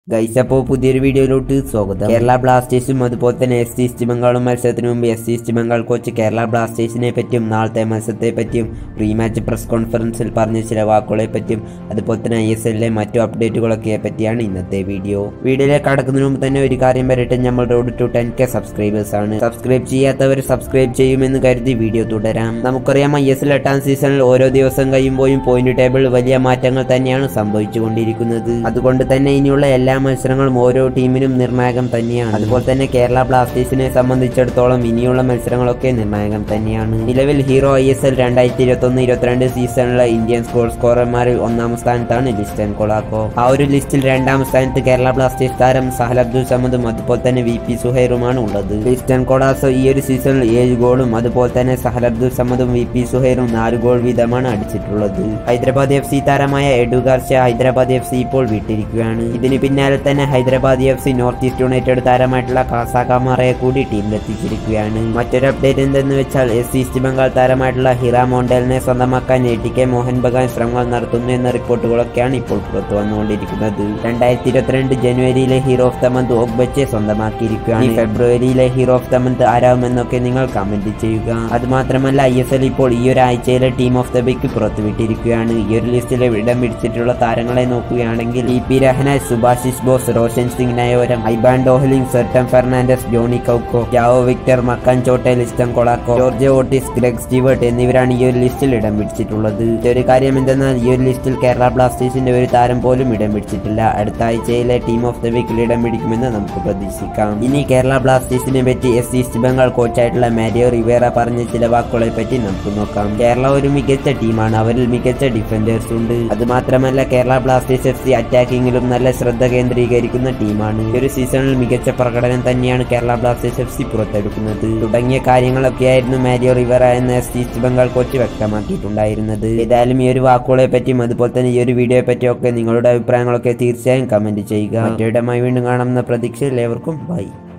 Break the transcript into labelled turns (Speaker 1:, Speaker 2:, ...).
Speaker 1: guys അപ്പോൾ പുതിയൊരു വീഡിയോയിലോട്ട് സ്വാഗതം കേരള ബ്ലാസ്റ്റേഴ്സും അതുപോലെ തന്നെ എസ് ഈസ്റ്റ് ബംഗാളും മത്സരത്തിന് മുമ്പ് S East Bengal coach Kerala ബ്ലാസ്റ്റേഴ്സിനെ പറ്റിയും നാളത്തെ മത്സരത്തെ പറ്റിയും പ്രീ മാച്ച് പ്രസ് കോൺഫറൻസിൽ പറഞ്ഞ ചില വാക്കുകളെ പറ്റിയും അതുപോലെ തന്നെ ഐ എസ് എല്ലിലെ മറ്റു അപ്ഡേറ്റുകളൊക്കെ പറ്റിയാണ് ഇന്നത്തെ വീഡിയോ വീഡിയോയിലേക്ക് കടക്കുന്നതിന് മുമ്പ് തന്നെ ഒരു കാര്യം വരട്ടെ നമ്മൾ road to ten K subscribers ആണ് സബ്സ്ക്രൈബ് ചെയ്യാത്തവർ സബ്സ്ക്രൈബ് ചെയ്യുമെന്ന് കരുതി വീഡിയോ തുടരാം നമുക്കറിയാം ഐ എസ് എൽ എട്ടാം സീസണിൽ ഓരോ ദിവസം കഴിയുമ്പോഴും പോയിന്റ് ടേബിൾ വലിയ മാറ്റങ്ങൾ തന്നെയാണ് സംഭവിച്ചുകൊണ്ടിരിക്കുന്നത് അതുകൊണ്ട് തന്നെ ഇനിയുള്ള എല്ലാ മത്സരങ്ങളും ഓരോ ടീമിനും നിർണായകം തന്നെയാണ് അതുപോലെ തന്നെ കേരള ബ്ലാസ്റ്റേഴ്സിനെ സംബന്ധിച്ചിടത്തോളം ഇനിയുള്ള മത്സരങ്ങളൊക്കെ നിർണായകം തന്നെയാണ് നിലവിൽ ഹീറോ ഐ എസ് എൽ രണ്ടായിരത്തി ഇരുപത്തി ഒന്ന് ഇരുപത്തിരണ്ട് സീസണിലെ ഇന്ത്യൻ സ്കോർ സ്കോറർമാരിൽ ഒന്നാം സ്ഥാനത്താണ് ലിസ്റ്റൻ കൊളാക്കോ ആ ഒരു ലിസ്റ്റിൽ രണ്ടാം സ്ഥാനത്ത് കേരള ബ്ലാസ്റ്റേഴ്സ് താരം സഹൽ അബ്ദുൽ സമദും അതുപോലെ തന്നെ വി പി സുഹൈറുമാണ് ഉള്ളത് ലിസ്റ്റൻ കൊളാസോ ഈ ഒരു സീസണിൽ ഏഴ് ഗോളും അതുപോലെ തന്നെ സഹൽ അബ്ദുൽ സമദും വി പി സുഹൈറും നാല് ഗോൾ വീതമാണ് അടിച്ചിട്ടുള്ളത് ഹൈദരാബാദ് എഫ് സി താരമായ Edu Garcia Hyderabad F C ഇപ്പോൾ വിട്ടിരിക്കുകയാണ് ഇതിന് പിന്നാലെ തന്നെ Hyderabad F C North East United താരമായിട്ടുള്ള കാസാകാമാറയെ കൂടി ടീമിലെത്തിച്ചിരിക്കുകയാണ് മറ്റൊരു അപ്ഡേറ്റ് എന്തെന്ന് വെച്ചാൽ എസ് ഈസ്റ്റ് ബംഗാൾ താരമായിട്ടുള്ള ഹിറ മോണ്ടലിനെ സ്വന്തമാക്കാൻ A T K Mohan Bagan ശ്രമങ്ങൾ നടത്തുന്നു എന്ന റിപ്പോർട്ടുകളൊക്കെയാണ് ഇപ്പോൾ പുറത്തു വന്നുകൊണ്ടിരിക്കുന്നത് രണ്ടായിരത്തി ഇരുപത്തിരണ്ട് ജനുവരിയിലെ hero of the month Ogbeche സ്വന്തമാക്കിയിരിക്കുകയാണ് ഈ ഫെബ്രുവരിയിലെ ഹീറോ ഓഫ് ദ മന്ത് ആരാവുമെന്നൊക്കെ നിങ്ങൾ കമന്റ് ചെയ്യുക അത് മാത്രമല്ല ഐ എസ് എൽ ഇപ്പോൾ ഈ ഒരു ആഴ്ചയിലെ ടീം ഓഫ് ദ വീക്ക് പുറത്തുവിട്ടിരിക്കുകയാണ് ഈ ഒരു ലിസ്റ്റിൽ ഇടം പിടിച്ചിട്ടുള്ള താരങ്ങളെ നോക്കുകയാണെങ്കിൽ E P Rahana Subhasish Bose Roshan Singh Naorem Iban Dohling Seriton Fernandes Joni Kauko Joao Victor Makan Chothe Liston Colaco Jorge Ortiz Greg Stewart എന്നിവരാണ് ഈ ഒരു ലിസ്റ്റിൽ ഇടം പിടിച്ചിട്ടുള്ളത് ഒരു കാര്യം എന്തെന്നാൽ ഈ ഒരു ലിസ്റ്റിൽ കേരള ബ്ലാസ്റ്റേഴ്സിന്റെ ഒരു താരം പോലും ഇടം പിടിച്ചിട്ടില്ല അടുത്ത ആഴ്ചയിലെ ടീം ഓഫ് ദ വീക്കിൽ ഇടം പിടിക്കുമെന്ന് നമുക്ക് പ്രതീക്ഷിക്കാം ഇനി കേരള ബ്ലാസ്റ്റേഴ്സിനെ പറ്റി എസ് ഈസ്റ്റ് ബംഗാൾ കോച്ചായിട്ടുള്ള മാരിയോ റിവേറ പറഞ്ഞ ചില വാക്കുകളെ പറ്റി നമുക്ക് നോക്കാം കേരള ഒരു മികച്ച ടീമാണ് അവരിൽ മികച്ച ഡിഫൻഡേഴ്സ് ഉണ്ട് അത് മാത്രമല്ല കേരള ബ്ലാസ്റ്റേഴ്സ് എഫ് സി അറ്റാക്കിങ്ങിലും നല്ല ശ്രദ്ധ കേന്ദ്രീകരിക്കുന്ന ടീമാണ് ഈ ഒരു സീസണിൽ മികച്ച പ്രകടനം തന്നെയാണ് കേരള ബ്ലാസ്റ്റേഴ്സ് എഫ് സി പുറത്തെടുക്കുന്നത് തുടങ്ങിയ കാര്യങ്ങളൊക്കെയായിരുന്നു മാരിയോ റിവേറ എന്ന എസ് ഈസ്റ്റ് ബംഗാൾ കോച്ച് വ്യക്തമാക്കിയിട്ടുണ്ടായിരുന്നത് ഏതായാലും ഈ ഒരു വാക്കുകളെ പറ്റിയും അതുപോലെ തന്നെ ഈ ഒരു വീഡിയോയെ പറ്റിയൊക്കെ നിങ്ങളുടെ അഭിപ്രായങ്ങളൊക്കെ തീർച്ചയായും കമന്റ് ചെയ്യുക മറ്റൊരിടമായി വീണ്ടും കാണാമെന്ന പ്രതീക്ഷയിൽ ഏവർക്കും ബൈ